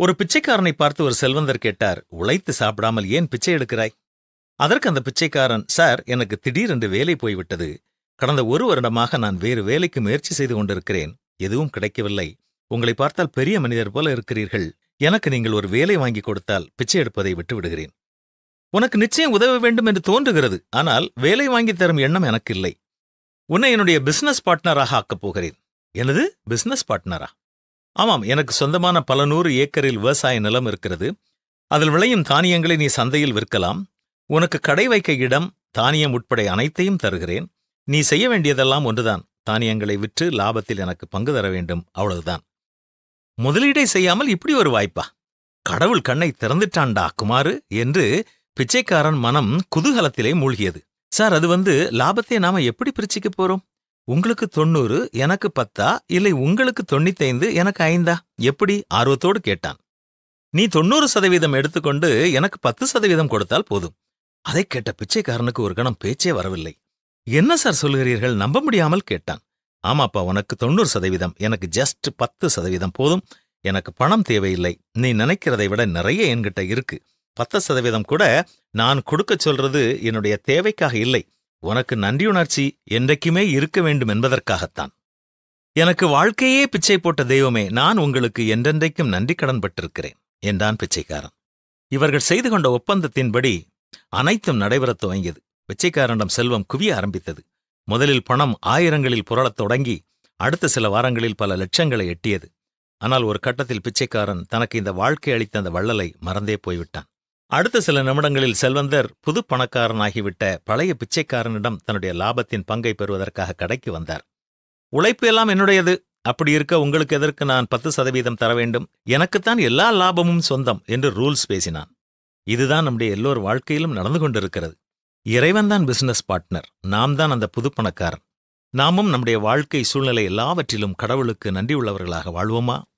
ஒரு பிச்சைக்காரனை பார்த்து ஒரு செல்வந்தர் கேட்டார் உழைத்து சாப்பிடாமல் ஏன் பிச்சை எடுக்கிறாய் அதற்கு அந்த பிச்சைக்காரன் சார் எனக்கு திடீரென்று வேலை போய்விட்டது கடந்த ஒரு வருடமாக நான் வேறு வேலைக்கு முயற்சி செய்து கொண்டிருக்கிறேன் எதுவும் கிடைக்கவில்லை உங்களை பார்த்தால் பெரிய மனிதர் போல இருக்கிறீர்கள் எனக்கு நீங்கள் ஒரு வேலை வாங்கி கொடுத்தால் பிச்சை எடுப்பதை விட்டு விடுகிறேன் உனக்கு நிச்சயம் உதவ வேண்டும் என்று தோன்றுகிறது ஆனால் வேலை வாங்கி தரும் எண்ணம் எனக்கு இல்லை உன்னை என்னுடைய பிசினஸ் பார்ட்னராக ஆக்கப் போகிறேன் எனது பிசினஸ் பார்ட்னரா ஆமாம் எனக்கு சொந்தமான பல நூறு ஏக்கரில் விவசாய நிலம் இருக்கிறது அதில் விளையும் தானியங்களை நீ சந்தையில் விற்கலாம் உனக்கு கடை வைக்க இடம் தானியம் உட்பட அனைத்தையும் தருகிறேன் நீ செய்ய வேண்டியதெல்லாம் ஒன்றுதான் தானியங்களை விற்று லாபத்தில் எனக்கு பங்கு தர வேண்டும் அவ்வளவுதான் முதலீடை செய்யாமல் இப்படி ஒரு வாய்ப்பா கடவுள் கண்ணை திறந்துட்டான்டா குமாரு என்று பிச்சைக்காரன் மனம் குதூகலத்திலே மூழ்கியது சார் அது வந்து லாபத்தை நாம எப்படி பிரிச்சுக்க போறோம் உங்களுக்கு தொண்ணூறு எனக்கு பத்தா இல்லை உங்களுக்கு தொண்ணூத்தைந்து எனக்கு ஐந்தா எப்படி ஆர்வத்தோடு கேட்டான் நீ தொண்ணூறு சதவீதம் எடுத்துக்கொண்டு எனக்கு பத்து சதவீதம் கொடுத்தால் போதும் அதைக் கேட்ட பிச்சைக்காரனுக்கு ஒரு கணம் பேச்சே வரவில்லை என்ன சார் சொல்கிறீர்கள் நம்ப முடியாமல் கேட்டான் ஆமாப்பா உனக்கு தொண்ணூறு சதவீதம் எனக்கு ஜஸ்ட் பத்து சதவீதம் போதும் எனக்கு பணம் தேவையில்லை நீ நினைக்கிறதை விட நிறைய என்கிட்ட இருக்கு பத்து சதவீதம் கூட நான் கொடுக்கச் சொல்றது என்னுடைய தேவைக்காக இல்லை உனக்கு நன்றியுணர்ச்சி என்றைக்குமே இருக்க வேண்டும் என்பதற்காகத்தான் எனக்கு வாழ்க்கையே பிச்சை போட்ட தெய்வமே நான் உங்களுக்கு என்றென்றைக்கும் நன்றி கடன் பட்டிருக்கிறேன் என்றான் பிச்சைக்காரன் இவர்கள் செய்து கொண்ட ஒப்பந்தத்தின்படி அனைத்தும் நடைபெறத் துவங்கியது பிச்சைக்காரனிடம் செல்வம் குவிய ஆரம்பித்தது முதலில் பணம் ஆயிரங்களில் புரளத் தொடங்கி அடுத்த சில வாரங்களில் பல லட்சங்களை எட்டியது ஆனால் ஒரு கட்டத்தில் பிச்சைக்காரன் தனக்கு இந்த வாழ்க்கை அளித்த அந்த வள்ளலை மறந்தே போய்விட்டான் அடுத்த சில நிமிடங்களில் செல்வந்தர் புது பணக்காரனாகிவிட்ட பழைய பிச்சைக்காரனிடம் தன்னுடைய லாபத்தின் பங்கை பெறுவதற்காக கடைக்கு வந்தார் உழைப்பு எல்லாம் என்னுடையது அப்படி இருக்க உங்களுக்கு எதற்கு நான் பத்து சதவீதம் தர வேண்டும் எனக்குத்தான் எல்லா லாபமும் சொந்தம் என்று ரூல்ஸ் பேசினான் இதுதான் நம்முடைய எல்லோர் வாழ்க்கையிலும் நடந்து கொண்டிருக்கிறது இறைவன்தான் பிசினஸ் பார்ட்னர் நாம் தான் அந்த புது பணக்காரன் நாமும் நம்முடைய வாழ்க்கை சூழ்நிலை எல்லாவற்றிலும் கடவுளுக்கு நன்றியுள்ளவர்களாக வாழ்வோமா